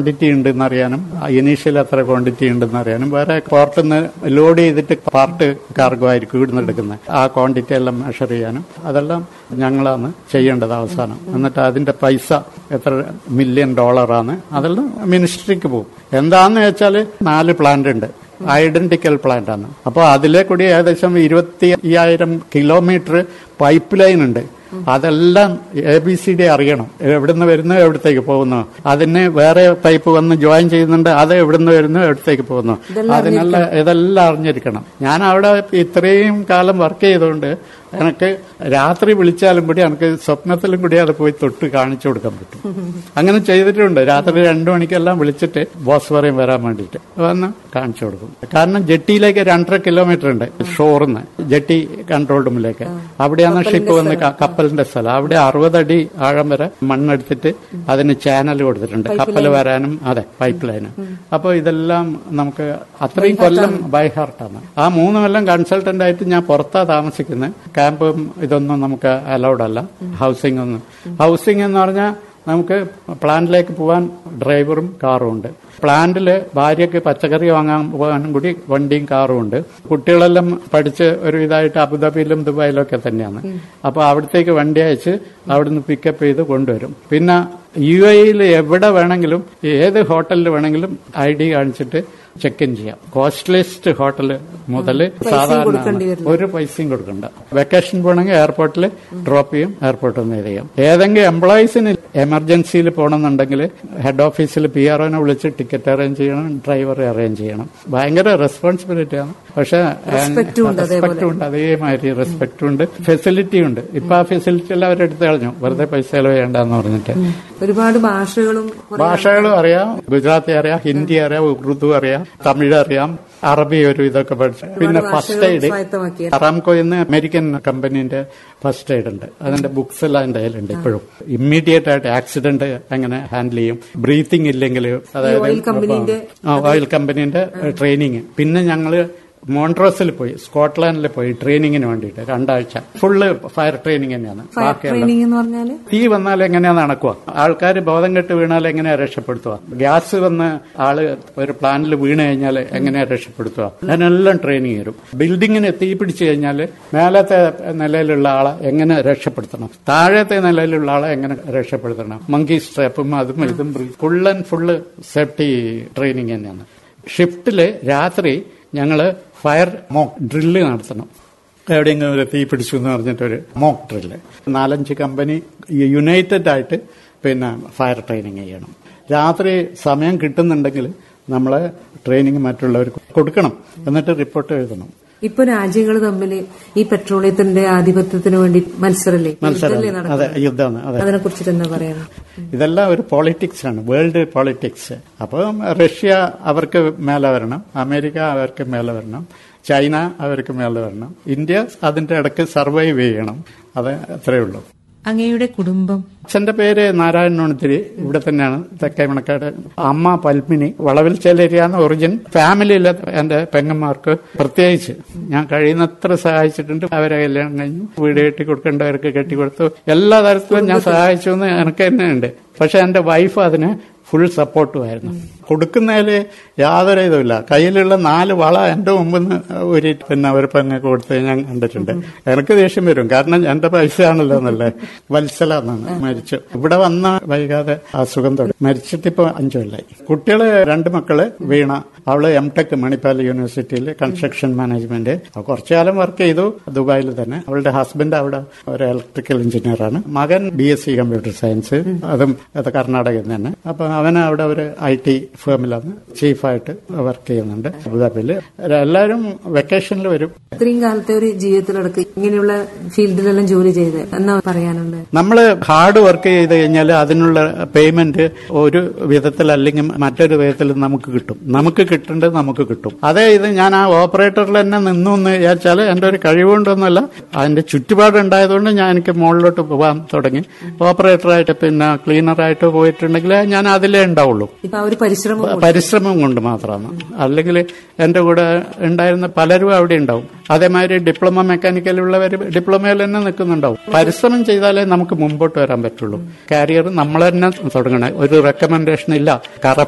Quantity ഉണ്ടെന്ന് അറിയാനും initial എത്ര ക്വാണ്ടിറ്റി ഉണ്ടെന്ന് അറിയാനും വേറെ പോർട്ടിൽ നിന്ന് ലോഡ് ചെയ്തിട്ട് പാർട്ട് കാർഗോ ആയിരിക്കും ഇവിടുന്ന് എടുക്കുന്നത് ആ ക്വാണ്ടിറ്റി എല്ലാം മെഷർ ചെയ്യാനും അതെല്ലാം ഞങ്ങളാണ് ചെയ്യേണ്ടത് അവസാനം എന്നിട്ട് അതിന്റെ പൈസ എത്ര മില്യൺ ഡോളറാണ് അതെല്ലാം മിനിസ്ട്രിക്ക് പോകും എന്താന്ന് വെച്ചാൽ നാല് പ്ലാന്റ് ഉണ്ട് ഐഡന്റിക്കൽ പ്ലാന്റ് ആണ് അപ്പോൾ അതിലെ കൂടി ഏകദേശം ഇരുപത്തി അയ്യായിരം കിലോമീറ്റർ പൈപ്പ് ലൈൻ ഉണ്ട് അതെല്ലാം എ ബി സി ഡി അറിയണം എവിടുന്ന് വരുന്നു എവിടത്തേക്ക് പോകുന്നു അതിന് വേറെ പൈപ്പ് വന്ന് ജോയിൻ ചെയ്യുന്നുണ്ട് അത് എവിടുന്ന് വരുന്നു എവിടത്തേക്ക് പോകുന്നു അതിനെല്ലാം ഇതെല്ലാം അറിഞ്ഞിരിക്കണം ഞാൻ അവിടെ ഇത്രയും കാലം വർക്ക് ചെയ്തുകൊണ്ട് എനിക്ക് രാത്രി വിളിച്ചാലും കൂടി എനിക്ക് സ്വപ്നത്തിലും കൂടി അത് പോയി തൊട്ട് കാണിച്ചു കൊടുക്കാൻ പറ്റും അങ്ങനെ ചെയ്തിട്ടുണ്ട് രാത്രി രണ്ടു മണിക്കെല്ലാം വിളിച്ചിട്ട് ബോസ് പറയും വരാൻ വേണ്ടിയിട്ട് വന്ന് കാണിച്ചു കൊടുക്കും കാരണം ജെട്ടിയിലേക്ക് രണ്ടര കിലോമീറ്റർ ഉണ്ട് ഷോറിന്ന് ജെട്ടി കൺട്രോൾ റൂമിലേക്ക് അവിടെയാണ് ഷിപ്പ് വന്ന് ക- കപ്പലിന്റെ സ്ഥലം അവിടെ അറുപതടി ആഴം വരെ മണ്ണെടുത്തിട്ട് അതിന് ചാനൽ കൊടുത്തിട്ടുണ്ട് കപ്പൽ വരാനും അതെ പൈപ്പ് ലൈന് അപ്പോൾ ഇതെല്ലാം നമുക്ക് അത്രയും കൊല്ലം ബൈ ഹാർട്ടാണ് ആ മൂന്ന് കൊല്ലം കൺസൾട്ടന്റ് ആയിട്ട് ഞാൻ പുറത്താ താമസിക്കുന്നത് ക്യാമ്പും ഇതൊന്നും നമുക്ക് അലൗഡ് അല്ല ഹൗസിംഗ് ഒന്നും ഹൗസിംഗ് എന്ന് പറഞ്ഞാൽ നമുക്ക് പ്ലാന്റിലേക്ക് പോകാൻ ഡ്രൈവറും കാറും ഉണ്ട് പ്ലാന്റില് ഭാര്യയ്ക്ക് പച്ചക്കറി വാങ്ങാൻ പോകാനും കൂടി വണ്ടിയും കാറും ഉണ്ട് കുട്ടികളെല്ലാം പഠിച്ച് ഒരു ഇതായിട്ട് അബുദാബിയിലും ദുബായിലും ഒക്കെ തന്നെയാണ് അപ്പൊ അവിടത്തേക്ക് വണ്ടി അയച്ച് അവിടുന്ന് പിക്കപ്പ് ചെയ്ത് കൊണ്ടുവരും പിന്നെ യു എയിൽ എവിടെ വേണമെങ്കിലും ഏത് ഹോട്ടലിൽ വേണമെങ്കിലും ഐ ഡി കാണിച്ചിട്ട് ചെക്ക് ഇൻ ചെയ്യാം കോസ്റ്റ്ലിസ്റ്റ് ഹോട്ടൽ മുതൽ സാധാരണ ഒരു പൈസയും കൊടുക്കണ്ട വെക്കേഷൻ പോകണമെങ്കിൽ എയർപോർട്ടിൽ ഡ്രോപ്പ് ചെയ്യും എയർപോർട്ടിൽ നിന്ന് ഇത് ചെയ്യും ഏതെങ്കിലും എംപ്ലോയീസിന് എമർജൻസിയിൽ പോകണമെന്നുണ്ടെങ്കിൽ ഹെഡ് ഓഫീസിൽ പി ആർഒനെ വിളിച്ച് ടിക്കറ്റ് അറേഞ്ച് ചെയ്യണം ഡ്രൈവറെ അറേഞ്ച് ചെയ്യണം ഭയങ്കര റെസ്പോൺസിബിലിറ്റിയാണ് പക്ഷെ റെസ്പെക്റ്റും ഉണ്ട് അതേമാതിരി റെസ്പെക്റ്റും ഉണ്ട് ഫെസിലിറ്റി ഉണ്ട് ഇപ്പൊ ആ ഫെസിലിറ്റി എല്ലാം അവരെടുത്ത് കളഞ്ഞു വെറുതെ പൈസ ചെലവ് ചെയ്യണ്ടെന്ന് പറഞ്ഞിട്ട് ഒരുപാട് ഭാഷകളും കുറെ ഭാഷകളും അറിയാം ഗുജറാത്തി അറിയാം ഹിന്ദി അറിയാം ഉറുദു അറിയാം തമിഴ് അറിയാം അറബി ഒരു ഇതൊക്കെ പഠിച്ചു പിന്നെ ഫസ്റ്റ് എയ്ഡ് സ്വായത്തമാക്കിയ അറാംകോ എന്ന് അമേരിക്കൻ കമ്പനീന്റെ ഫസ്റ്റ് എയ്ഡ് ഉണ്ട് അതിന്റെ ബുക്സ് എല്ലാം എന്റെ കയ്യിലുണ്ട് ഇപ്പോഴും ഇമ്മീഡിയറ്റ് ആയിട്ട് ആക്സിഡന്റ് എങ്ങനെ ഹാൻഡിൽ ചെയ്യും ബ്രീത്തിങ് ഇല്ലെങ്കിൽ അതായത് ഓയിൽ കമ്പനീന്റെ ആ, ഓയിൽ കമ്പനീന്റെ ട്രെയിനിങ് പിന്നെ ഞങ്ങള് മോൺട്രോസിൽ പോയി സ്കോട്ട്ലാൻഡിൽ പോയി ട്രെയിനിങ്ങിന് വേണ്ടിയിട്ട് രണ്ടാഴ്ച ഫുള്ള് ഫയർ ട്രെയിനിങ് തന്നെയാണ് ഫയർ ബാക്കിയുള്ള ട്രെയിനിങ് എന്ന് പറഞ്ഞാല് തീ വന്നാൽ എങ്ങനെയാ നടക്കുക ആൾക്കാർ ബോധം കെട്ട് വീണാൽ എങ്ങനെയാ രക്ഷപ്പെടുത്തുക ഗ്യാസ് വന്ന് ആള് ഒരു പ്ലാന്റിൽ വീണ് കഴിഞ്ഞാൽ എങ്ങനെയാ രക്ഷപ്പെടുത്തുക അതിനെല്ലാം ട്രെയിനിങ് തരും ബിൽഡിങ്ങിന് തീ പിടിച്ചു കഴിഞ്ഞാൽ മേലത്തെ നിലയിലുള്ള ആളെ എങ്ങനെ രക്ഷപ്പെടുത്തണം താഴത്തെ നിലയിലുള്ള ആളെ എങ്ങനെ രക്ഷപ്പെടുത്തണം മങ്കി സ്ട്രാപ്പും അതും ഇതും full and full safety training തന്നെയാണ് ഷിഫ്റ്റില് രാത്രി ഞങ്ങള് ഫയർ മോക്ക് ഡ്രില്ല് നടത്തണം എവിടെയെങ്കിലും ഒരു തീ പിടിച്ചു എന്ന് പറഞ്ഞിട്ടൊരു മോക്ക് ഡ്രില്ല് നാലഞ്ച് കമ്പനി യുണൈറ്റഡ് ആയിട്ട് പിന്നെ ഫയർ ട്രെയിനിങ് ചെയ്യണം രാത്രി സമയം കിട്ടുന്നുണ്ടെങ്കിൽ നമ്മൾ ട്രെയിനിങ് മറ്റുള്ളവർക്ക് കൊടുക്കണം എന്നിട്ട് റിപ്പോർട്ട് എഴുതണം ഇപ്പൊ രാജ്യങ്ങൾ തമ്മിൽ ഈ പെട്രോളിയത്തിന്റെ ആധിപത്യത്തിന് വേണ്ടി മത്സരല്ലേ മത്സരം യുദ്ധമല്ലേ നടക്കുന്നത്? അതെ യുദ്ധമാണ് അതെ അതിനെ കുറിച്ചിട്ട് എന്താ പറയാനാ ഇതെല്ലാം ഒരു പോളിറ്റിക്സ് ആണ് വേൾഡ് പോളിറ്റിക്സ് അപ്പം റഷ്യ അവർക്ക് മേലെ വരണം അമേരിക്ക അവർക്ക് മേലെ വരണം ചൈന അവർക്ക് മേലെ വരണം ഇന്ത്യ അതിന്റെ ഇടയ്ക്ക് സർവൈവ് ചെയ്യണം അത് അത്രയേ ഉള്ളൂ അങ്ങയുടെ കുടുംബം അച്ഛന്റെ പേര് നാരായണോണത്തിരി ഇവിടെ തന്നെയാണ് തെക്കേ മണക്കാട് അമ്മ പത്മിനി വളവിൽ ചേലേരിയാണ് ഒറിജിൻ ഫാമിലിയിലെ എന്റെ പെങ്ങന്മാർക്ക് പ്രത്യേകിച്ച് ഞാൻ കഴിയുന്നത്ര സഹായിച്ചിട്ടുണ്ട് അവരെ കല്യാണം കഴിഞ്ഞു വീട് കെട്ടി കൊടുക്കേണ്ടവർക്ക് കെട്ടിക്കൊടുത്തു എല്ലാ തരത്തിലും ഞാൻ സഹായിച്ചു എന്ന് എനിക്ക് തന്നെ ഉണ്ട് പക്ഷെ എന്റെ വൈഫ് അതിന് ഫുൾ സപ്പോർട്ടുമായിരുന്നു കൊടുക്കുന്നതിൽ യാതൊരു ഇതുമില്ല കയ്യിലുള്ള നാല് വള എന്റെ മുമ്പിൽ നിന്ന് ഒരു പിന്നെ ഒരു പെങ്ങൾക്ക് കൊടുത്ത് ഞാൻ കണ്ടിട്ടുണ്ട് എനിക്ക് ദേഷ്യം വരും കാരണം എന്റെ പൈസ ആണല്ലോ എന്നല്ലേ വത്സല എന്നാണ് മരിച്ചു ഇവിടെ വന്ന വൈകാതെ അസുഖം തുടങ്ങി മരിച്ചിട്ട് ഇപ്പൊ അഞ്ചു കൊല്ലായി കുട്ടികള് രണ്ട് മക്കള് വീണ അവള് എം ടെക് മണിപ്പാൽ യൂണിവേഴ്സിറ്റിയിൽ കൺസ്ട്രക്ഷൻ മാനേജ്മെന്റ് കുറച്ചു കാലം വർക്ക് ചെയ്തു ദുബായിൽ തന്നെ അവളുടെ ഹസ്ബൻഡ് അവിടെ ഒരു ഇലക്ട്രിക്കൽ എഞ്ചിനീയർ ആണ് മകൻ B S C computer science അതും അത് കർണാടകയിൽ തന്നെ അപ്പൊ അവന് അവിടെ ഒരു ഐ ടി ഫേമിലാണ് ചീഫായിട്ട് വർക്ക് ചെയ്യുന്നുണ്ട് അബുദാബിയിൽ എല്ലാവരും വെക്കേഷനിൽ വരും ഇത്രയും കാലത്തെ ഒരു ജീവിതത്തിലടക്ക് ഇങ്ങനെയുള്ള ഫീൽഡിലെല്ലാം ജോലി ചെയ്ത് എന്നാ പറയാനുള്ളത് നമ്മൾ ഹാർഡ് വർക്ക് ചെയ്ത് കഴിഞ്ഞാൽ അതിനുള്ള പേയ്മെന്റ് ഒരു വിധത്തിൽ അല്ലെങ്കിൽ മറ്റൊരു വിധത്തിൽ നമുക്ക് കിട്ടും നമുക്ക് കിട്ടേണ്ടത് നമുക്ക് കിട്ടും അതേ ഇത് ഞാൻ ആ ഓപ്പറേറ്ററിൽ തന്നെ നിന്നു എന്ന് വിചാരിച്ചാൽ എന്റെ ഒരു കഴിവുകൊണ്ടൊന്നുമല്ല അതിന്റെ ചുറ്റുപാട് ഉണ്ടായതുകൊണ്ട് ഞാൻ എനിക്ക് മുകളിലോട്ട് പോകാൻ തുടങ്ങി ഓപ്പറേറ്ററായിട്ട് പിന്നെ ക്ലീനറായിട്ട് പോയിട്ടുണ്ടെങ്കിൽ ഞാൻ അതിലേ ഉണ്ടാവുള്ളൂ ഇപ്പൊ ആ ഒരു പരിശ്രമം കൊണ്ട് പരിശ്രമം കൊണ്ട് മാത്രമാണ് അല്ലെങ്കിൽ എന്റെ കൂടെ ഉണ്ടായിരുന്ന പലരും അവിടെ ഉണ്ടാവും അതേമാതിരി ഡിപ്ലോമ മെക്കാനിക്കലുള്ളവർ ഡിപ്ലോമയിൽ തന്നെ നിൽക്കുന്നുണ്ടാവും പരിശ്രമം ചെയ്താലേ നമുക്ക് മുമ്പോട്ട് വരാൻ പറ്റുള്ളൂ കാരിയർ നമ്മൾ തന്നെ തുടങ്ങണേ ഒരു റെക്കമെൻഡേഷൻ ഇല്ല കറപ്റ്റ്